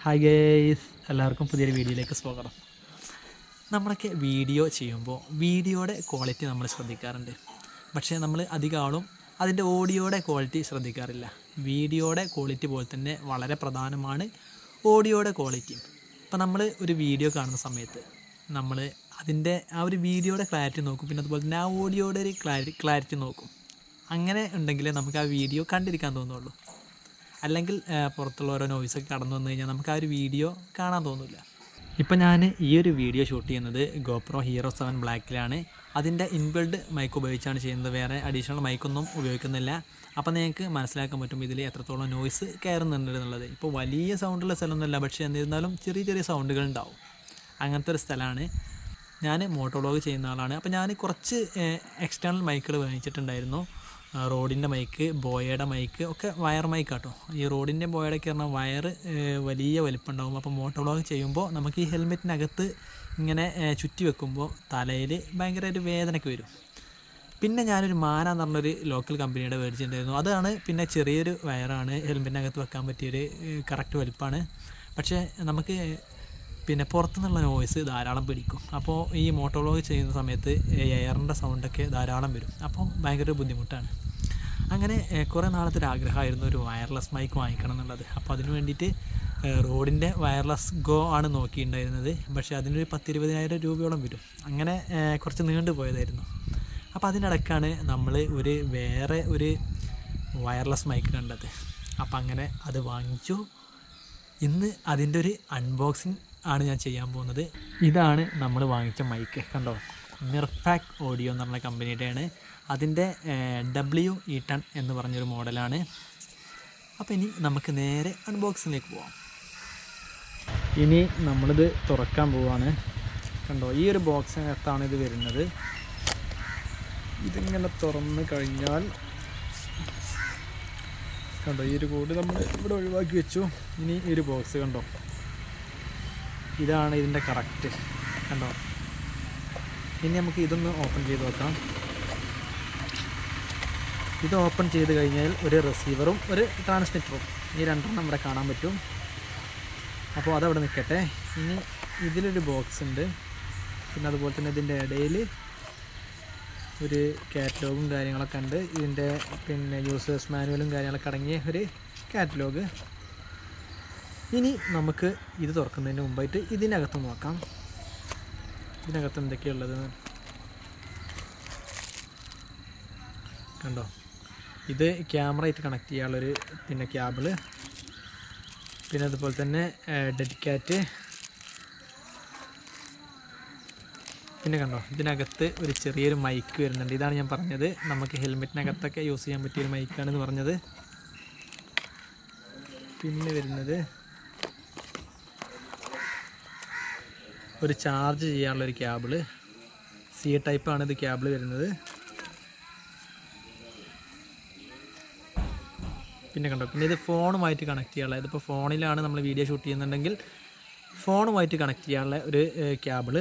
hi guys എല്ലാവർക്കും പുതിയൊരു വീഡിയോയിലേക്ക് സ്വാഗതം നമ്മളൊക്കെ വീഡിയോ ചെയ്യുമ്പോൾ വീഡിയോയുടെ ക്വാളിറ്റി നമ്മൾ ശ്രദ്ധിക്കാറുണ്ട് പക്ഷേ നമ്മൾ അധികം ആളും അതിൻ്റെ ഓഡിയോയുടെ ക്വാളിറ്റി ശ്രദ്ധിക്കാറില്ല വീഡിയോയുടെ ക്വാളിറ്റി പോലെ തന്നെ വളരെ പ്രധാനമാണ് ഓഡിയോയുടെ ക്വാളിറ്റി ഇപ്പോൾ നമ്മൾ ഒരു വീഡിയോ കാണുന്ന സമയത്ത് നമ്മൾ അതിൻ്റെ ആ ഒരു വീഡിയോയുടെ ക്ലാരിറ്റി നോക്കും പിന്നെ അതുപോലെ തന്നെ ആ ഓഡിയോയുടെ ഒരു ക്ലാരി ക്ലാരിറ്റി നോക്കും അങ്ങനെ ഉണ്ടെങ്കിലേ നമുക്ക് ആ വീഡിയോ കണ്ടിരിക്കാൻ തോന്നുള്ളൂ അല്ലെങ്കിൽ ആ, പുറത്തുള്ള ഓരോ നോയ്സൊക്കെ കടന്നു വന്നു കഴിഞ്ഞാൽ നമുക്ക് ആ ഒരു വീഡിയോ കാണാൻ തോന്നില്ല ഇപ്പം ഞാൻ ഈ ഒരു വീഡിയോ ഷൂട്ട് ചെയ്യുന്നത് ഗോപ്രോ ഹീറോ സെവൻ ബ്ലാക്കിലാണ് അതിൻ്റെ ഇൻബിൽഡ് മൈക്ക് ഉപയോഗിച്ചാണ് ചെയ്യുന്നത് വേറെ അഡീഷണൽ മൈക്കൊന്നും ഉപയോഗിക്കുന്നില്ല അപ്പോൾ നിങ്ങൾക്ക് മനസ്സിലാക്കാൻ പറ്റും ഇതിൽ എത്രത്തോളം നോയ്സ് കയറുന്നുണ്ട് എന്നുള്ളത് ഇപ്പോൾ വലിയ സൗണ്ടുള്ള സ്ഥലമൊന്നുമല്ല പക്ഷേ എന്നിരുന്നാലും ചെറിയ ചെറിയ സൗണ്ടുകൾ ഉണ്ടാവും അങ്ങനത്തെ ഒരു സ്ഥലമാണ് ഞാൻ മോട്ടോളോഗ് ചെയ്യുന്ന ആളാണ് അപ്പോൾ ഞാൻ കുറച്ച് എക്സ്റ്റേണൽ മൈക്കുകൾ വാങ്ങിച്ചിട്ടുണ്ടായിരുന്നു ആ, റോഡിൻ്റെ മൈക്ക് ബോയയുടെ മൈക്ക് ഒക്കെ വയർ മൈക്ക് കേട്ടോ ഈ റോഡിൻ്റെ ബോയയുടെയൊക്കെ പറഞ്ഞാൽ വയർ വലിയ വലിപ്പം ഉണ്ടാകും അപ്പോൾ മോട്ടോളോഗ് ചെയ്യുമ്പോൾ നമുക്ക് ഈ ഹെൽമെറ്റിനകത്ത് ഇങ്ങനെ ഏ, ചുറ്റി വെക്കുമ്പോൾ തലയിൽ ഭയങ്കര ഒരു വേദനയ്ക്ക് വരും പിന്നെ ഞാനൊരു മാന എന്ന് പറഞ്ഞൊരു ലോക്കൽ കമ്പനിയുടെ മേടിച്ചിട്ടുണ്ടായിരുന്നു അതാണ് പിന്നെ ചെറിയൊരു വയറാണ് ഹെൽമെറ്റിനകത്ത് വെക്കാൻ പറ്റിയൊരു കറക്റ്റ് വലിപ്പമാണ് പക്ഷേ നമുക്ക് പിന്നെ പുറത്തുനിന്നുള്ള നോയ്സ് ധാരാളം പിടിക്കും അപ്പോൾ ഈ മോട്ടോളോഗ് ചെയ്യുന്ന സമയത്ത് എയറിൻ്റെ സൗണ്ടൊക്കെ ധാരാളം വരും അപ്പോൾ ഭയങ്കര ഒരു ബുദ്ധിമുട്ടാണ് അങ്ങനെ ഏഹ്, കുറേ നാളത്തെ ഒരു ആഗ്രഹമായിരുന്നു ഒരു വയർലെസ് മൈക്ക് വാങ്ങിക്കണം എന്നുള്ളത് അപ്പോൾ അതിന് വേണ്ടിയിട്ട് ഏഹ്, റോഡിൻ്റെ വയർലെസ് ഗോ ആണ് നോക്കിയിട്ടുണ്ടായിരുന്നത് പക്ഷേ അതിനൊരു പത്തിരുപതിനായിരം രൂപയോളം വരും അങ്ങനെ ഏഹ്, കുറച്ച് നീണ്ടു പോയതായിരുന്നു അപ്പോൾ അതിനിടയ്ക്കാണ് നമ്മൾ ഒരു വേറെ ഒരു വയർലെസ് മൈക്ക് കണ്ടത് അപ്പോൾ അങ്ങനെ അത് വാങ്ങിച്ചു ഇന്ന് അതിൻ്റെ ഒരു അൺബോക്സിങ് ആണ് ഞാൻ ചെയ്യാൻ പോകുന്നത് ഇതാണ് നമ്മൾ വാങ്ങിച്ച മൈക്ക് കണ്ടോ മിർഫാക് ഓഡിയോ എന്ന് പറഞ്ഞ കമ്പനിയുടെയാണ് അതിൻ്റെ ഡബ്ല്യു ഇ ടൺ എന്ന് പറഞ്ഞൊരു മോഡലാണ് അപ്പോൾ ഇനി നമുക്ക് നേരെ അൺബോക്സിങ്ങിലേക്ക് പോവാം ഇനി നമ്മളിത് തുറക്കാൻ പോവാണ് കണ്ടോ ഈ ഒരു ബോക്സിനകത്താണ് ഇത് വരുന്നത് ഇതിങ്ങനെ തുറന്ന് കഴിഞ്ഞാൽ കണ്ടോ ഈ ഒരു കോഡ് നമ്മൾ ഇവിടെ ഒഴിവാക്കി വെച്ചു ഇനി ഈ ഒരു ബോക്സ് കണ്ടോ ഇതാണ് ഇതിൻ്റെ കറക്റ്റ് കണ്ടോ ഇനി നമുക്ക് ഇതൊന്ന് ഓപ്പൺ ചെയ്ത് നോക്കാം ഇത് ഓപ്പൺ ചെയ്ത് കഴിഞ്ഞാൽ ഒരു റിസീവറും ഒരു ട്രാൻസ്മിറ്ററും ഈ രണ്ടെണ്ണം ഇവിടെ കാണാൻ പറ്റും അപ്പോൾ അതവിടെ നിൽക്കട്ടെ ഇനി ഇതിലൊരു ബോക്സ് ഉണ്ട് പിന്നെ അതുപോലെ തന്നെ ഇതിൻ്റെ ഇടയിൽ ഒരു കാറ്റലോഗും കാര്യങ്ങളൊക്കെ ഉണ്ട് ഇതിൻ്റെ പിന്നെ യൂസേഴ്സ് മാനുവലും കാര്യങ്ങളൊക്കെ അടങ്ങിയ ഒരു കാറ്റലോഗ് ഇനി നമുക്ക് ഇത് തുറക്കുന്നതിന് മുമ്പായിട്ട് ഇതിനകത്ത് നോക്കാം ഇതിനകത്ത് എന്തൊക്കെയുള്ളത് കണ്ടോ ഇത് ക്യാമറ ആയിട്ട് കണക്ട് ചെയ്യാനുള്ളൊരു പിന്നെ ക്യാബിള് പിന്നെ അതുപോലെ തന്നെ ഡെഡിക്കാറ്റ് പിന്നെ കണ്ടോ ഇതിനകത്ത് ഒരു ചെറിയൊരു മൈക്ക് വരുന്നുണ്ട് ഇതാണ് ഞാൻ പറഞ്ഞത് നമുക്ക് ഹെൽമെറ്റിനകത്തൊക്കെ യൂസ് ചെയ്യാൻ പറ്റിയൊരു മൈക്കാണെന്ന് പറഞ്ഞത് പിന്നെ വരുന്നത് ഒരു ചാർജ് ചെയ്യാനുള്ള ഒരു ക്യാബിള് സി ടൈപ്പാണ് ഇത് ക്യാബിള് വരുന്നത് പിന്നെ കണ്ടോ പിന്നെ ഇത് ഫോണുമായിട്ട് കണക്ട് ചെയ്യാനുള്ള ഇതിപ്പോൾ ഫോണിലാണ് നമ്മൾ വീഡിയോ ഷൂട്ട് ചെയ്യുന്നുണ്ടെങ്കിൽ ഫോണുമായിട്ട് കണക്ട് ചെയ്യാനുള്ള ഒരു ക്യാബിള്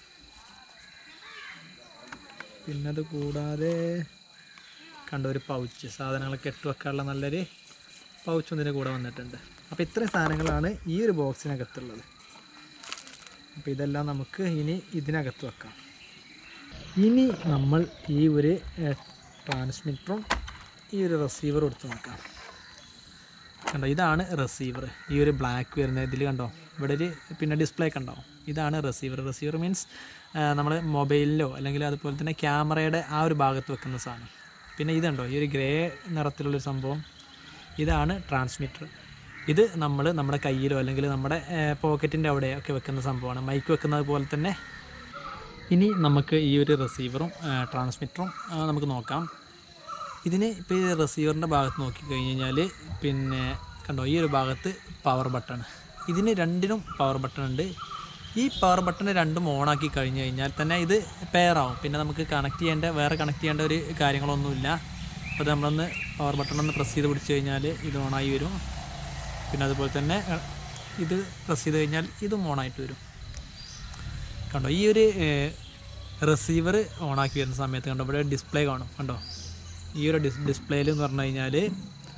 പിന്നെ അത് കൂടാതെ കണ്ട ഒരു പൗച്ച് സാധനങ്ങളൊക്കെ ഇട്ട് വെക്കാനുള്ള നല്ലൊരു പൗച്ചും ഇതിൻ്റെ കൂടെ വന്നിട്ടുണ്ട് അപ്പോൾ ഇത്രയും സാധനങ്ങളാണ് ഈ ഒരു ബോക്സിനകത്തുള്ളത് അപ്പോൾ ഇതെല്ലാം നമുക്ക് ഇനി ഇതിനകത്ത് വെക്കാം ഇനി നമ്മൾ ഈ ഒരു ട്രാൻസ്മിറ്ററും ഈ ഒരു റിസീവറും എടുത്ത് നോക്കാം കണ്ടോ ഇതാണ് റിസീവർ ഈ ഒരു ബ്ലാക്ക് വരുന്ന ഇതിൽ കണ്ടോ ഇവിടെ ഒരു പിന്നെ ഡിസ്പ്ലേ ഒക്കെ ഉണ്ടാവും ഇതാണ് റിസീവർ റിസീവർ മീൻസ് നമ്മൾ മൊബൈലിലോ അല്ലെങ്കിൽ അതുപോലെ തന്നെ ക്യാമറയുടെ ആ ഒരു ഭാഗത്ത് വെക്കുന്ന സാധനം പിന്നെ ഇതുണ്ടോ ഈ ഒരു ഗ്രേ നിറത്തിലുള്ളൊരു സംഭവം ഇതാണ് ട്രാൻസ്മിറ്റർ ഇത് നമ്മൾ നമ്മുടെ കയ്യിലോ അല്ലെങ്കിൽ നമ്മുടെ പോക്കറ്റിൻ്റെ അവിടെ ഒക്കെ വെക്കുന്ന സംഭവമാണ് മൈക്ക് വെക്കുന്നത് പോലെ തന്നെ ഇനി നമുക്ക് ഈ ഒരു റിസീവറും ട്രാൻസ്മിറ്ററും നമുക്ക് നോക്കാം ഇതിന് ഇപ്പോൾ ഈ റിസീവറിൻ്റെ ഭാഗത്ത് നോക്കിക്കഴിഞ്ഞ് കഴിഞ്ഞാൽ പിന്നെ കണ്ടോ ഈ ഒരു ഭാഗത്ത് പവർ ബട്ടൺ ഇതിന് രണ്ടിനും പവർ ബട്ടൺ ഉണ്ട് ഈ പവർ ബട്ടൺ രണ്ടും ഓണാക്കി കഴിഞ്ഞ് കഴിഞ്ഞാൽ തന്നെ ഇത് പെയർ ആവും പിന്നെ നമുക്ക് കണക്ട് ചെയ്യേണ്ട വേറെ കണക്ട് ചെയ്യേണ്ട ഒരു കാര്യങ്ങളൊന്നുമില്ല അപ്പോൾ ഇത് നമ്മളൊന്ന് പവർ ബട്ടൺ ഒന്ന് പ്രസ് ചെയ്ത് പിടിച്ച് കഴിഞ്ഞാൽ ഇത് ഓണായി വരും പിന്നെ അതുപോലെ തന്നെ അഹ്, ഇത് പ്രസ് ചെയ്ത് കഴിഞ്ഞാൽ ഇതും ഓണായിട്ട് വരും കണ്ടോ ഈ ഒരു റിസീവർ ഓണാക്കി വരുന്ന സമയത്ത് കണ്ടോ ഇവിടെ ഡിസ്പ്ലേ കാണും കണ്ടോ ഈ ഒരു ഡിസ് ഡിസ്പ്ലേയിൽ എന്ന് പറഞ്ഞു കഴിഞ്ഞാൽ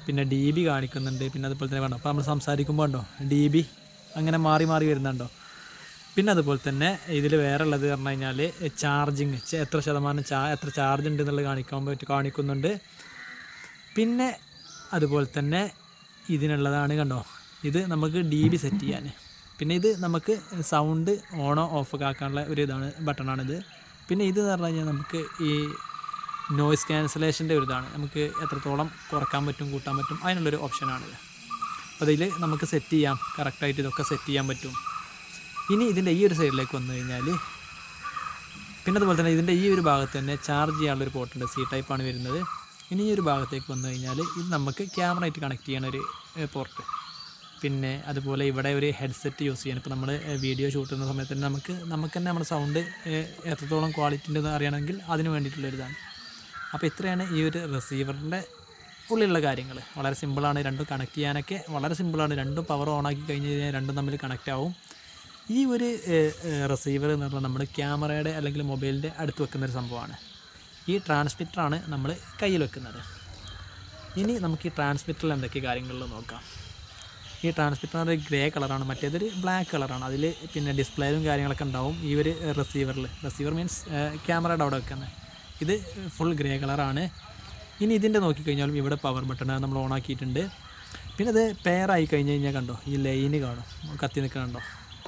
പിന്നെ ഡി ബി കാണിക്കുന്നുണ്ട് പിന്നെ അതുപോലെ തന്നെ വേണം അപ്പോൾ നമ്മൾ സംസാരിക്കുമ്പോൾ ഉണ്ടോ ഡി ബി അങ്ങനെ മാറി മാറി വരുന്നുണ്ടോ പിന്നെ അതുപോലെ തന്നെ ഇതിൽ വേറെ ഉള്ളത് പറഞ്ഞു കഴിഞ്ഞാൽ ചാർജിങ് എത്ര ശതമാനം ചാ എത്ര ചാർജ് ഉണ്ട് എന്നുള്ളത് കാണിക്കാൻ പറ്റും കാണിക്കുന്നുണ്ട് പിന്നെ അതുപോലെ തന്നെ ഇതിനുള്ളതാണ് കണ്ടോ ഇത് നമുക്ക് ഡി ബി സെറ്റ് ചെയ്യാൻ പിന്നെ ഇത് നമുക്ക് സൗണ്ട് ഓണോ ഓഫ് ഒക്കെ ആക്കാനുള്ള ഒരു ഇതാണ് ബട്ടണാണിത് പിന്നെ ഇത് എന്ന് പറഞ്ഞു കഴിഞ്ഞാൽ നമുക്ക് ഈ നോയ്സ് ക്യാൻസലേഷൻ്റെ ഒരു ഇതാണ് നമുക്ക് എത്രത്തോളം കുറക്കാൻ പറ്റും കൂട്ടാൻ പറ്റും അതിനുള്ളൊരു ഓപ്ഷനാണിത് അപ്പോൾ അതിൽ നമുക്ക് സെറ്റ് ചെയ്യാം കറക്റ്റായിട്ട് ഇതൊക്കെ സെറ്റ് ചെയ്യാൻ പറ്റും ഇനി ഇതിൻ്റെ ഈ ഒരു സൈഡിലേക്ക് വന്നു കഴിഞ്ഞാൽ പിന്നെ അതുപോലെ തന്നെ ഇതിൻ്റെ ഈ ഒരു ഭാഗത്ത് തന്നെ ചാർജ് ചെയ്യാനുള്ളൊരു പോർട്ടുണ്ട് സി ടൈപ്പാണ് വരുന്നത് ഇനി ഈ ഒരു ഭാഗത്തേക്ക് വന്നു കഴിഞ്ഞാൽ ഇത് നമുക്ക് ക്യാമറ ആയിട്ട് കണക്ട് ചെയ്യണ ഒരു പോർട്ട് പിന്നെ അതുപോലെ ഇവിടെ ഒരു ഹെഡ്സെറ്റ് യൂസ് ചെയ്യാൻ ഇപ്പോൾ നമ്മൾ വീഡിയോ ഷൂട്ട് ചെയ്യുന്ന സമയത്ത് തന്നെ നമുക്ക് നമുക്ക് തന്നെ നമ്മുടെ സൗണ്ട് എത്രത്തോളം ക്വാളിറ്റി ഉണ്ടെന്ന് അറിയണമെങ്കിൽ അതിന് വേണ്ടിയിട്ടുള്ളൊരിതാണ് അപ്പോൾ ഇത്രയാണ് ഈ ഒരു റിസീവറിൻ്റെ ഉള്ളിലുള്ള കാര്യങ്ങൾ വളരെ സിമ്പിളാണ് രണ്ടും കണക്ട് ചെയ്യാനൊക്കെ വളരെ സിമ്പിളാണ് രണ്ടും പവർ ഓൺ ആക്കി കഴിഞ്ഞ് കഴിഞ്ഞാൽ രണ്ടും തമ്മിൽ കണക്റ്റ് ആവും ഈ ഒരു റിസീവർ എന്ന് പറഞ്ഞാൽ നമ്മുടെ ക്യാമറയുടെ അല്ലെങ്കിൽ മൊബൈലിൻ്റെ അടുത്ത് വെക്കുന്ന ഒരു സംഭവമാണ് ഈ ട്രാൻസ്മിറ്ററാണ് നമ്മൾ കയ്യിൽ വെക്കുന്നത് ഇനി നമുക്ക് ഈ ട്രാൻസ്മിറ്ററിൽ എന്തൊക്കെ കാര്യങ്ങളിൽ നോക്കാം ഈ ട്രാൻസ്മിറ്റർ ഒരു ഗ്രേ കളറാണ് മറ്റേതൊരു ബ്ലാക്ക് കളറാണ് അതിൽ പിന്നെ ഡിസ്പ്ലേയും കാര്യങ്ങളൊക്കെ ഉണ്ടാവും ഈ ഒരു റിസീവറിൽ റിസീവർ മീൻസ് ക്യാമറയുടെ അവിടെ വെക്കുന്നത് ഇത് ഫുൾ ഗ്രേ കളറാണ് ഇനി ഇതിൻ്റെ നോക്കിക്കഴിഞ്ഞാലും ഇവിടെ പവർ ബട്ടൺ നമ്മൾ ഓൺ ആക്കിയിട്ടുണ്ട് പിന്നെ ഇത് പെയർ ആയി കഴിഞ്ഞ് കഴിഞ്ഞാൽ കണ്ടോ ഈ ലൈന് കാണും കത്തി നിൽക്കണുണ്ടോ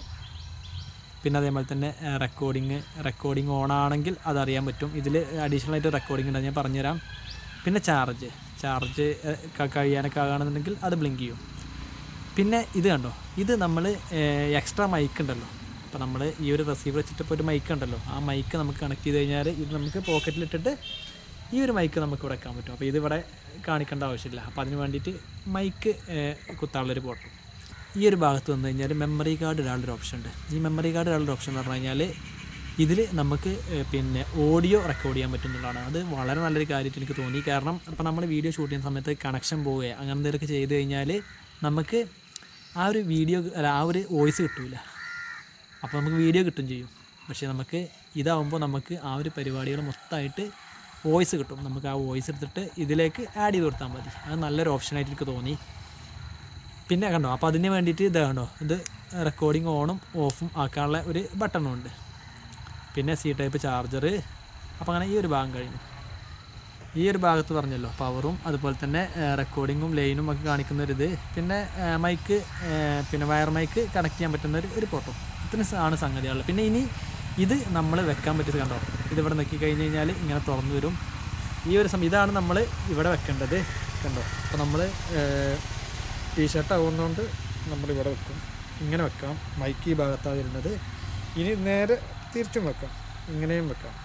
പിന്നെ അതേപോലെ തന്നെ റെക്കോർഡിങ് റെക്കോർഡിങ് ഓൺ ആണെങ്കിൽ അതറിയാൻ പറ്റും ഇതിൽ അഡീഷണൽ ആയിട്ട് റെക്കോർഡിംഗ് ഉണ്ട് ഞാൻ പറഞ്ഞുതരാം പിന്നെ ചാർജ് ചാർജ് കഴിയാനൊക്കെ ആകുകയാണെന്നുണ്ടെങ്കിൽ അത് ബ്ലിങ്ക് ചെയ്യും പിന്നെ ഇത് കണ്ടോ ഇത് നമ്മൾ എക്സ്ട്രാ മൈക്ക് ഉണ്ടല്ലോ അപ്പോൾ നമ്മൾ ഈ ഒരു റിസീവർ വെച്ചിട്ട് ഇപ്പോൾ ഒരു മൈക്ക് ഉണ്ടല്ലോ ആ മൈക്ക് നമുക്ക് കണക്ട് ചെയ്ത് കഴിഞ്ഞാൽ ഇത് നമുക്ക് പോക്കറ്റിലിട്ടിട്ട് ഈ ഒരു മൈക്ക് നമുക്ക് ഇവിടെ വെക്കാൻ പറ്റും അപ്പോൾ ഇത് ഇവിടെ കാണിക്കേണ്ട ആവശ്യമില്ല അപ്പോൾ അതിന് വേണ്ടിയിട്ട് മൈക്ക് കുത്താനുള്ളൊരു പോട്ടും ഈ ഒരു ഭാഗത്ത് വന്നു കഴിഞ്ഞാൽ മെമ്മറി കാർഡ് ഇടാനുള്ളൊരു ഓപ്ഷൻ ഉണ്ട് ഈ മെമ്മറി കാർഡ് ഇടാനുള്ള ഓപ്ഷൻ എന്ന് പറഞ്ഞു കഴിഞ്ഞാൽ ഇതിൽ നമുക്ക് ഏഹ്, പിന്നെ ഓഡിയോ റെക്കോർഡ് ചെയ്യാൻ പറ്റുന്നതാണ് അത് വളരെ നല്ലൊരു കാര്യമായിട്ട് എനിക്ക് തോന്നി കാരണം ഇപ്പോൾ നമ്മൾ വീഡിയോ ഷൂട്ട് ചെയ്യുന്ന സമയത്ത് കണക്ഷൻ പോവുകയോ അങ്ങനെ എന്തെങ്കിലുമൊക്കെ ചെയ്ത് കഴിഞ്ഞാൽ നമുക്ക് ആ ഒരു വീഡിയോ അല്ല ആ ഒരു വോയിസ് കിട്ടില്ല അപ്പോൾ നമുക്ക് വീഡിയോ കിട്ടും ചെയ്യും പക്ഷേ നമുക്ക് ഇതാവുമ്പോൾ നമുക്ക് ആ ഒരു പരിപാടികൾ മൊത്തമായിട്ട് വോയിസ് കിട്ടും നമുക്ക് ആ വോയിസ് എടുത്തിട്ട് ഇതിലേക്ക് ആഡ് ചെയ്ത് കൊടുത്താൽ മതി അത് നല്ലൊരു ഓപ്ഷനായിട്ട് എനിക്ക് തോന്നി പിന്നെ കണ്ടോ അപ്പോൾ അതിന് വേണ്ടിയിട്ട് ഇത് കണ്ടോ ഇത് റെക്കോർഡിംഗ് ഓണും ഓഫും ആക്കാനുള്ള ഒരു ബട്ടണും ഉണ്ട് പിന്നെ സി ടൈപ്പ് ചാർജർ അപ്പോൾ അങ്ങനെ ഈ ഒരു ഭാഗം കഴിഞ്ഞു ഈ ഒരു ഭാഗത്ത് പറഞ്ഞല്ലോ പവറും അതുപോലെ തന്നെ റെക്കോർഡിങ്ങും ലൈനും ഒക്കെ കാണിക്കുന്ന ഒരു ഇത് പിന്നെ മൈക്ക് പിന്നെ വയർ മൈക്ക് കണക്ട് ചെയ്യാൻ പറ്റുന്ന ഒരു ഒരു ഫോട്ടോ ഇത്രയും സ- ആണ് സംഗതികൾ പിന്നെ ഇനി ഇത് നമ്മൾ വെക്കാൻ പറ്റിയത് കണ്ടോ ഇത് ഇവിടെ നോക്കി കഴിഞ്ഞ് കഴിഞ്ഞാൽ ഇങ്ങനെ തുറന്നു വരും ഈ ഒരു സം ഇതാണ് നമ്മൾ ഇവിടെ വെക്കേണ്ടത് കണ്ടോ അപ്പോൾ നമ്മൾ ടീഷർട്ട് ആവുന്നതുകൊണ്ട് നമ്മൾ ഇവിടെ വെക്കും ഇങ്ങനെ വെക്കാം മൈക്ക് ഈ ഭാഗത്താണ് വരുന്നത് ഇനി നേരെ തിരിച്ചും വെക്കാം ഇങ്ങനെയും വെക്കാം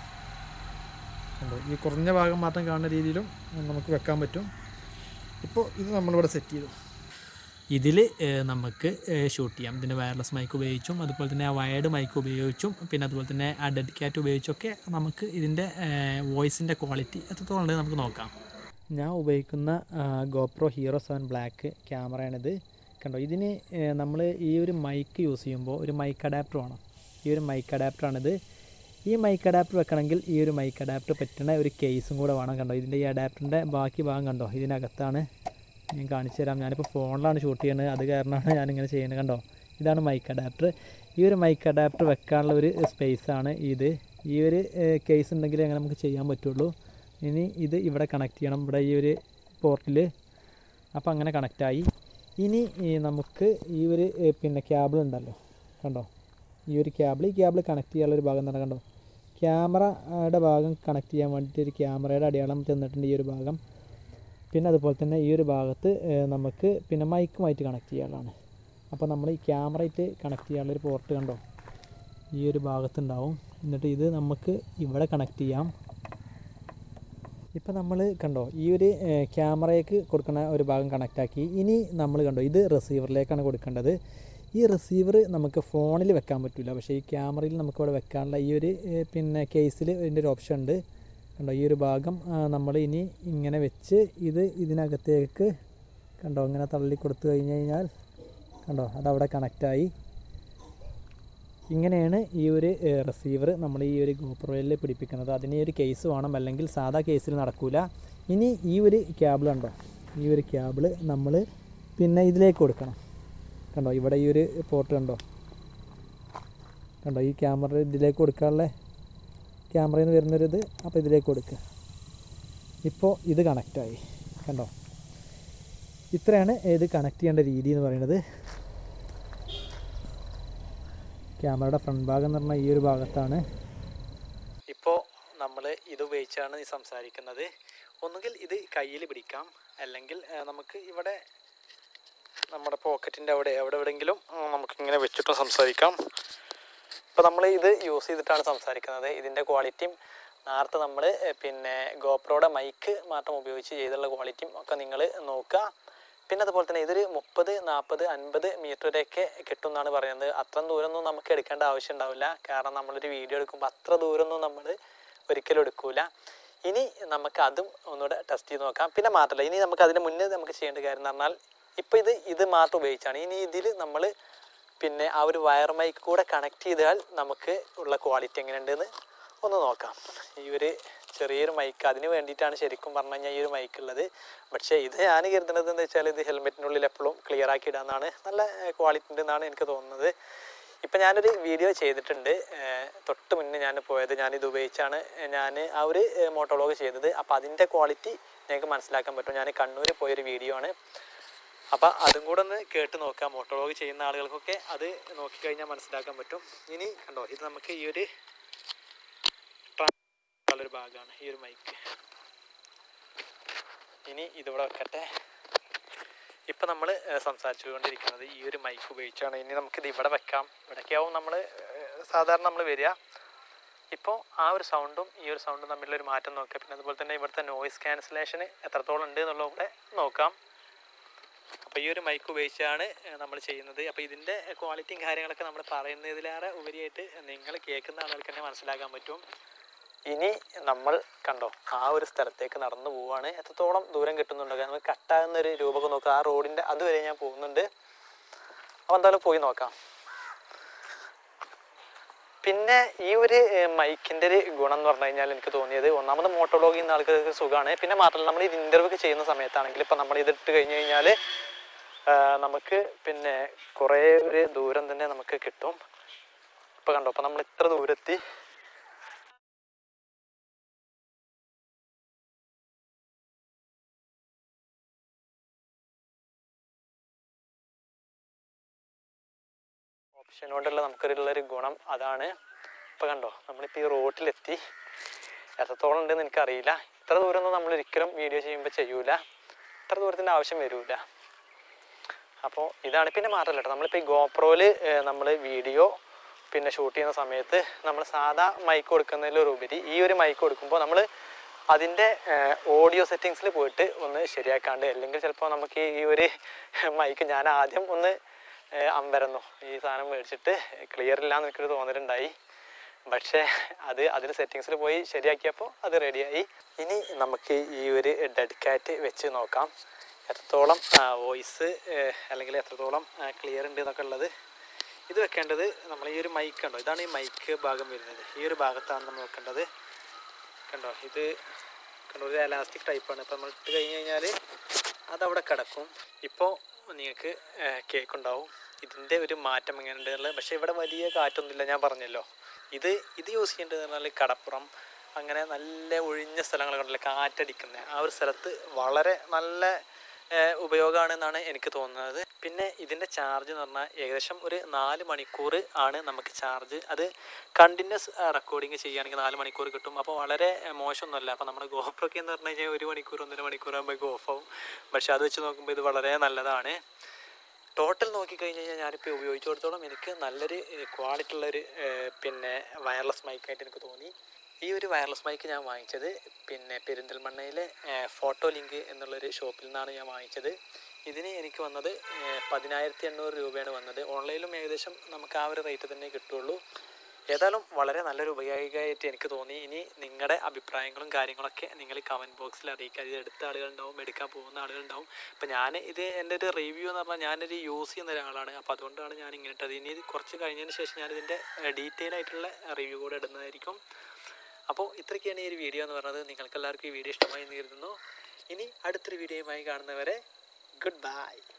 കണ്ടോ ഈ കുറഞ്ഞ ഭാഗം മാത്രം കാണുന്ന രീതിയിലും നമുക്ക് വെക്കാൻ പറ്റും ഇപ്പോൾ ഇത് നമ്മളിവിടെ സെറ്റ് ചെയ്തു ഇതിൽ നമുക്ക് ഷൂട്ട് ചെയ്യാം ഇതിൻ്റെ വയർലെസ് മൈക്ക് ഉപയോഗിച്ചും അതുപോലെ തന്നെ ആ വയർഡ് മൈക്ക് ഉപയോഗിച്ചും പിന്നെ അതുപോലെ തന്നെ ആ ഡെഡ് ക്യാറ്റ് ഉപയോഗിച്ചൊക്കെ നമുക്ക് ഇതിൻ്റെ വോയിസിൻ്റെ ക്വാളിറ്റി എത്രത്തോളം ഉണ്ടെന്ന് നമുക്ക് നോക്കാം ഞാൻ ഉപയോഗിക്കുന്ന ഗോപ്രോ ഹീറോ സെവൻ ബ്ലാക്ക് ക്യാമറയാണിത് കണ്ടോ ഇതിന് നമ്മൾ ഈ ഒരു മൈക്ക് യൂസ് ചെയ്യുമ്പോൾ ഒരു മൈക്ക് അഡാപ്റ്റർ വേണം ഈ ഒരു മൈക്ക് അഡാപ്റ്ററാണിത് ഈ മൈക്ക് അഡാപ്റ്റർ വെക്കണമെങ്കിൽ ഈ ഒരു മൈക്ക് അഡാപ്റ്റർ പറ്റുന്ന ഒരു കേസും കൂടെ വേണം കണ്ടോ ഇതിൻ്റെ ഈ അഡാപ്റ്ററിൻ്റെ ബാക്കി ഭാഗം കണ്ടോ ഇതിനകത്താണ് ഞാൻ കാണിച്ചു തരാം ഞാനിപ്പോൾ ഫോണിലാണ് ഷൂട്ട് ചെയ്യുന്നത് അത് കാരണമാണ് ഞാനിങ്ങനെ ചെയ്യുന്നത് കണ്ടോ ഇതാണ് മൈക്ക് അഡാപ്റ്റർ ഈ ഒരു മൈക്ക് അഡാപ്റ്റർ വെക്കാനുള്ള ഒരു സ്പേസാണ് ഇത് ഈ ഒരു കേസ് ഉണ്ടെങ്കിൽ അങ്ങനെ നമുക്ക് ചെയ്യാൻ പറ്റുള്ളൂ ഇനി ഇത് ഇവിടെ കണക്ട് ചെയ്യണം ഇവിടെ ഈ ഒരു പോർട്ടിൽ അപ്പോൾ അങ്ങനെ കണക്റ്റായി ഇനി ഈ നമുക്ക് ഈ ഒരു ഏ, പിന്നെ ക്യാബിൾ ഉണ്ടല്ലോ കണ്ടോ ഈ ഒരു ക്യാബിൾ ഈ ക്യാബിൾ കണക്ട് ചെയ്യാനുള്ള ഒരു ഭാഗം തന്നെ കണ്ടോ ക്യാമറയുടെ ഭാഗം കണക്ട് ചെയ്യാൻ വേണ്ടിയിട്ട് ഒരു ക്യാമറയുടെ അടയാളം ചെന്നിട്ടുണ്ട് ഈ ഒരു ഭാഗം പിന്നെ അതുപോലെ തന്നെ ഈ ഒരു ഭാഗത്ത് ഏ, നമുക്ക് പിന്നെ മൈക്കുമായിട്ട് കണക്ട് ചെയ്യാനുള്ളതാണ് അപ്പോൾ നമ്മൾ ഈ ക്യാമറയായിട്ട് കണക്ട് ചെയ്യാനുള്ള ഒരു പോർട്ട് കണ്ടോ ഈ ഒരു ഭാഗത്തുണ്ടാവും എന്നിട്ട് ഇത് നമുക്ക് ഇവിടെ കണക്ട് ചെയ്യാം ഇപ്പം നമ്മൾ കണ്ടോ ഈ ഒരു ഏഹ്, ക്യാമറയ്ക്ക് കൊടുക്കുന്ന ഒരു ഭാഗം കണക്റ്റ് ആക്കി ഇനി നമ്മൾ കണ്ടോ ഇത് റിസീവറിലേക്കാണ് കൊടുക്കേണ്ടത് ഈ റിസീവർ നമുക്ക് ഫോണിൽ വെക്കാൻ പറ്റില്ല പക്ഷേ ഈ ക്യാമറയിൽ നമുക്ക് ഇവിടെ വെക്കാനുള്ള ഈ ഒരു ഏഹ്, പിന്നെ കേസിൽ ഇതിൻ്റെ ഒരു ഓപ്ഷൻ ഉണ്ട് കണ്ടോ ഈ ഒരു ഭാഗം നമ്മൾ ഇനി ഇങ്ങനെ വെച്ച് ഇത് ഇതിനകത്തേക്ക് കണ്ടോ ഇങ്ങനെ തള്ളി കൊടുത്തു കഴിഞ്ഞ് കഴിഞ്ഞാൽ കണ്ടോ അതവിടെ കണക്റ്റായി ഇങ്ങനെയാണ് ഈ ഒരു റിസീവർ നമ്മൾ ഈ ഒരു ഗോപ്രോയിൽ പിടിപ്പിക്കുന്നത് അതിന് ഈ ഒരു കേസ് വേണം അല്ലെങ്കിൽ സാധാ കേസിൽ നടക്കൂല ഇനി ഈ ഒരു ക്യാബിൾ ഉണ്ടോ ഈ ഒരു ക്യാബിള് നമ്മൾ പിന്നെ ഇതിലേക്ക് കൊടുക്കണം കണ്ടോ ഇവിടെ ഈ ഒരു പോർട്ട് കണ്ടോ കണ്ടോ ഈ ക്യാമറ ഇതിലേക്ക് കൊടുക്കാനുള്ള ക്യാമറയിൽ നിന്ന് വരുന്നൊരിത് അപ്പോൾ ഇതിലേക്ക് കൊടുക്കുക ഇപ്പോൾ ഇത് കണക്റ്റായി കണ്ടോ ഇത്രയാണ് ഇത് കണക്ട് ചെയ്യേണ്ട രീതി എന്ന് പറയുന്നത് ക്യാമറയുടെ ഫ്രണ്ട് ഭാഗം എന്ന് പറഞ്ഞാൽ ഈ ഒരു ഭാഗത്താണ് ഇപ്പോൾ നമ്മൾ ഇത് ഉപയോഗിച്ചാണ് ഈ സംസാരിക്കുന്നത് ഒന്നുകിൽ ഇത് കയ്യിൽ പിടിക്കാം അല്ലെങ്കിൽ ആ, നമുക്ക് ഇവിടെ നമ്മുടെ പോക്കറ്റിൻ്റെ അവിടെ എവിടെ എവിടെയെങ്കിലും നമുക്ക് ഇങ്ങനെ വെച്ചിട്ട് സംസാരിക്കാം ഇപ്പോൾ നമ്മൾ ഇത് യൂസ് ചെയ്തിട്ടാണ് സംസാരിക്കുന്നത് ഇതിൻ്റെ ക്വാളിറ്റിയും നേരത്തെ നമ്മൾ പിന്നെ ഗോപ്രോയുടെ മൈക്ക് മാത്രം ഉപയോഗിച്ച് ചെയ്തുള്ള ക്വാളിറ്റിയും ഒക്കെ നിങ്ങൾ നോക്കുക പിന്നെ അതുപോലെ തന്നെ ഇതൊരു മുപ്പത് നാൽപ്പത് അൻപത് മീറ്റർ വരെയൊക്കെ കിട്ടും എന്നാണ് പറയുന്നത് അത്ര ദൂരമൊന്നും നമുക്ക് എടുക്കേണ്ട ആവശ്യം ഉണ്ടാവില്ല കാരണം നമ്മളൊരു വീഡിയോ എടുക്കുമ്പോൾ അത്ര ദൂരമൊന്നും നമ്മൾ ഒരിക്കലും എടുക്കൂല ഇനി നമുക്ക് അതും ഒന്നുകൂടെ ടെസ്റ്റ് ചെയ്ത് നോക്കാം പിന്നെ മാത്രമല്ല ഇനി നമുക്ക് അതിന് മുന്നേ നമുക്ക് ചെയ്യേണ്ട കാര്യം എന്ന് പറഞ്ഞാൽ ഇപ്പോൾ ഇത് ഇത് മാത്രം ഉപയോഗിച്ചാണ് ഇനി ഇതിൽ നമ്മൾ പിന്നെ ആ ഒരു വയർ മൈക്ക് കൂടെ കണക്ട് ചെയ്താൽ നമുക്ക് ഉള്ള ക്വാളിറ്റി എങ്ങനെയുണ്ടെന്ന് ഒന്ന് നോക്കാം ഈ ഒരു ചെറിയൊരു മൈക്ക് അതിന് വേണ്ടിയിട്ടാണ് ശരിക്കും പറഞ്ഞു കഴിഞ്ഞാൽ ഈ ഒരു മൈക്ക് ഉള്ളത് പക്ഷേ ഇത് ഞാൻ കരുതുന്നത് എന്ന് വെച്ചാൽ ഇത് ഹെൽമെറ്റിനുള്ളിൽ എപ്പോഴും ക്ലിയർ ആക്കി ഇടാന്നാണ് നല്ല ക്വാളിറ്റി ഉണ്ടെന്നാണ് എനിക്ക് തോന്നുന്നത് ഇപ്പം ഞാനൊരു വീഡിയോ ചെയ്തിട്ടുണ്ട് ഏർ തൊട്ട് മുന്നേ ഞാൻ പോയത് ഞാനിത് ഉപയോഗിച്ചാണ് ഞാൻ ആ ഒരു മോട്ടോളോഗ് ചെയ്തത് അപ്പോൾ അതിൻ്റെ ക്വാളിറ്റി ഞങ്ങൾക്ക് മനസ്സിലാക്കാൻ പറ്റും ഞാൻ കണ്ണൂർ പോയൊരു വീഡിയോ ആണ് അപ്പം അതും കൂടെ ഒന്ന് കേട്ട് നോക്കാം മോട്ടോളോഗ് ചെയ്യുന്ന ആളുകൾക്കൊക്കെ അത് നോക്കിക്കഴിഞ്ഞാൽ മനസ്സിലാക്കാൻ പറ്റും ഇനി കണ്ടോ ഇത് നമുക്ക് ഈ ഒരു ഒരു ഭാഗമാണ് ഈ ഒരു മൈക്ക് ഇനി ഇതിവിടെ വെക്കട്ടെ ഇപ്പം നമ്മൾ സംസാരിച്ചുകൊണ്ടിരിക്കുന്നത് ഈ ഒരു മൈക്ക് ഉപയോഗിച്ചാണ് ഇനി നമുക്കിത് ഇവിടെ വെക്കാം ഇവിടേക്കാവും നമ്മൾ സാധാരണ നമ്മൾ വരിക ഇപ്പോൾ ആ ഒരു സൗണ്ടും ഈ ഒരു സൗണ്ടും തമ്മിലുള്ള ഒരു മാറ്റം നോക്കുക പിന്നെ അതുപോലെ തന്നെ ഇവിടുത്തെ നോയിസ് ക്യാൻസലേഷൻ എത്രത്തോളം ഉണ്ട് എന്നുള്ളത് കൂടെ നോക്കാം അപ്പോൾ ഈ ഒരു മൈക്ക് ഉപയോഗിച്ചാണ് നമ്മൾ ചെയ്യുന്നത് അപ്പോൾ ഇതിൻ്റെ ക്വാളിറ്റിയും കാര്യങ്ങളൊക്കെ നമ്മൾ പറയുന്നതിലേറെ ഉപരിയായിട്ട് നിങ്ങൾ കേൾക്കുന്ന ആളുകൾക്ക് തന്നെ മനസ്സിലാക്കാൻ പറ്റും ഇനി നമ്മൾ കണ്ടോ ആ ഒരു സ്ഥലത്തേക്ക് നടന്നു പോവാണ് എത്രത്തോളം ദൂരം കിട്ടുന്നുണ്ടോ നമുക്ക് കട്ടാകുന്ന ഒരു രൂപമൊക്കെ നോക്കുക ആ റോഡിൻ്റെ അതുവരെ ഞാൻ പോകുന്നുണ്ട് അപ്പോൾ എന്തായാലും പോയി നോക്കാം പിന്നെ ഈ ഒരു മൈക്കിൻ്റെ ഒരു ഗുണം എന്ന് പറഞ്ഞു കഴിഞ്ഞാൽ എനിക്ക് തോന്നിയത് ഒന്നാമത് മോട്ടോളോഗ് ചെയ്യുന്ന ആൾക്കാർക്ക് സുഖമാണ് പിന്നെ മാത്രമല്ല നമ്മൾ ഇത് ഇൻ്റർവ്യൂ ഒക്കെ ചെയ്യുന്ന സമയത്താണെങ്കിൽ ഇപ്പം നമ്മൾ ഇതിട്ട് കഴിഞ്ഞ് കഴിഞ്ഞാൽ നമുക്ക് പിന്നെ കുറേ ഒരു ദൂരം തന്നെ നമുക്ക് കിട്ടും ഇപ്പം കണ്ടോ അപ്പം നമ്മൾ ഇത്ര ദൂരെത്തി ഓപ്ഷൻ കൊണ്ടുള്ള നമുക്കൊരുള്ളൊരു ഗുണം അതാണ് ഇപ്പം കണ്ടോ നമ്മളിപ്പോൾ ഈ റോട്ടിലെത്തി എത്രത്തോളം ഉണ്ടെന്ന് എനിക്കറിയില്ല ഇത്ര ദൂരമൊന്നും നമ്മൾ ഒരിക്കലും വീഡിയോ ചെയ്യുമ്പോൾ ചെയ്യൂല ഇത്ര ദൂരത്തിൻ്റെ ആവശ്യം വരില്ല അപ്പോൾ ഇതാണ് പിന്നെ മാത്രമല്ല കേട്ടോ നമ്മളിപ്പോൾ ഈ ഗോപ്രോയിൽ നമ്മൾ വീഡിയോ പിന്നെ ഷൂട്ട് ചെയ്യുന്ന സമയത്ത് നമ്മൾ സാധാ മൈക്ക് കൊടുക്കുന്നതിലൊരുപരി ഈ ഒരു മൈക്ക് കൊടുക്കുമ്പോൾ നമ്മൾ അതിൻ്റെ ഓഡിയോ സെറ്റിങ്സിൽ പോയിട്ട് ഒന്ന് ശരിയാക്കാണ്ട് അല്ലെങ്കിൽ ചിലപ്പോൾ നമുക്ക് ഈ ഒരു മൈക്ക് ഞാൻ ആദ്യം ഒന്ന് ഏഹ് അമ്പരന്നു ഈ സാധനം മേടിച്ചിട്ട് ക്ലിയർ ഇല്ല എന്ന് എനിക്കൊരു തോന്നലുണ്ടായി പക്ഷേ അത് അതിൽ സെറ്റിങ്സിൽ പോയി ശരിയാക്കിയപ്പോൾ അത് റെഡിയായി ഇനി നമുക്ക് ഈ ഒരു ഡെഡ് കാറ്റ് വെച്ച് നോക്കാം എത്രത്തോളം വോയിസ് അല്ലെങ്കിൽ എത്രത്തോളം ക്ലിയർ ഉണ്ട് എന്നൊക്കെ ഉള്ളത് ഇത് വെക്കേണ്ടത് നമ്മൾ ഈ ഒരു മൈക്ക് ഉണ്ടോ ഇതാണ് ഈ മൈക്ക് ഭാഗം വരുന്നത് ഈ ഒരു ഭാഗത്താണ് നമ്മൾ വെക്കേണ്ടത് കണ്ടോ ഇത് കണ്ടോ ഒരു എലാസ്റ്റിക് ടൈപ്പാണ് ഇപ്പം നമ്മൾ ഇട്ട് കഴിഞ്ഞ് കഴിഞ്ഞാൽ അതവിടെ കിടക്കും ഇപ്പോൾ നിങ്ങൾക്ക് കേക്ക് ഉണ്ടാവും ഇതിൻ്റെ ഒരു മാറ്റം എങ്ങനെയുണ്ട് എന്നുള്ളത് പക്ഷേ ഇവിടെ വലിയ കാറ്റൊന്നുമില്ല ഞാൻ പറഞ്ഞല്ലോ ഇത് ഇത് യൂസ് ചെയ്യേണ്ടത് പറഞ്ഞാൽ കടപ്പുറം അങ്ങനെ നല്ല ഒഴിഞ്ഞ സ്ഥലങ്ങളൊക്കെ ഉണ്ടല്ലോ കാറ്റടിക്കുന്ന ആ ഒരു സ്ഥലത്ത് വളരെ നല്ല ഉപയോഗമാണ് എന്നാണ് എനിക്ക് തോന്നുന്നത് പിന്നെ ഇതിൻ്റെ ചാർജ് എന്ന് പറഞ്ഞാൽ ഏകദേശം ഒരു നാല് മണിക്കൂർ ആണ് നമുക്ക് ചാർജ് അത് കണ്ടിന്യൂസ് റെക്കോർഡിങ് ചെയ്യുകയാണെങ്കിൽ നാല് മണിക്കൂർ കിട്ടും അപ്പോൾ വളരെ ഏഹ്, മോശമൊന്നുമല്ല അപ്പോൾ നമ്മുടെ ഗോപ്രൊക്കെ എന്ന് പറഞ്ഞു കഴിഞ്ഞാൽ ഒരു മണിക്കൂർ ഒന്നര മണിക്കൂർ ആകുമ്പോൾ ഓഫ് ആവും പക്ഷേ അത് വെച്ച് നോക്കുമ്പോൾ ഇത് വളരെ നല്ലതാണ് ടോട്ടൽ നോക്കിക്കഴിഞ്ഞ് കഴിഞ്ഞാൽ ഞാനിപ്പോൾ ഉപയോഗിച്ചിടത്തോളം എനിക്ക് നല്ലൊരു ക്വാളിറ്റി ഉള്ളൊരു ഏഹ്, പിന്നെ വയർലെസ് മൈക്കായിട്ട് എനിക്ക് തോന്നി ഈ ഒരു വയർലെസ് മൈക്ക് ഞാൻ വാങ്ങിച്ചത് പിന്നെ പെരിന്തൽമണ്ണയിലെ ഫോട്ടോ ലിങ്ക് എന്നുള്ളൊരു ഷോപ്പിൽ നിന്നാണ് ഞാൻ വാങ്ങിച്ചത് ഇതിന് എനിക്ക് വന്നത് ഏഹ്, പതിനായിരത്തി എണ്ണൂറ് രൂപയാണ് വന്നത് ഓൺലൈനിലും ഏകദേശം നമുക്ക് ആ ഒരു റേറ്റ് തന്നെ കിട്ടുള്ളൂ ഏതായാലും വളരെ നല്ലൊരു ഉപയോഗമായിട്ട് എനിക്ക് തോന്നി ഇനി നിങ്ങളുടെ അഭിപ്രായങ്ങളും കാര്യങ്ങളൊക്കെ നിങ്ങൾ കമൻറ്റ് ബോക്സിൽ അറിയിക്കുക ഇത് എടുത്ത ആളുകളുണ്ടാവും എടുക്കാൻ പോകുന്ന ആളുകളുണ്ടാവും അപ്പോൾ ഞാൻ ഇത് എൻ്റെ ഒരു റിവ്യൂ എന്ന് പറഞ്ഞാൽ ഞാനൊരു യൂസ് ചെയ്യുന്ന ഒരാളാണ് അപ്പോൾ അതുകൊണ്ടാണ് ഞാൻ ഇങ്ങനെ ഇട്ടത് ഇനി ഇത് കുറച്ച് കഴിഞ്ഞതിന് ശേഷം ഞാനിതിൻ്റെ ഡീറ്റെയിൽ ആയിട്ടുള്ള റിവ്യൂ കൂടെ ഇടുന്നതായിരിക്കും അപ്പോൾ ഇത്രയൊക്കെയാണ് ഈ ഒരു വീഡിയോ എന്ന് പറയുന്നത് നിങ്ങൾക്ക് എല്ലാവർക്കും ഈ വീഡിയോ ഇഷ്ടമായി എന്ന് കരുതുന്നു ഇനി അടുത്തൊരു വീഡിയോയുമായി കാണുന്നവരെ ഗുഡ് ബൈ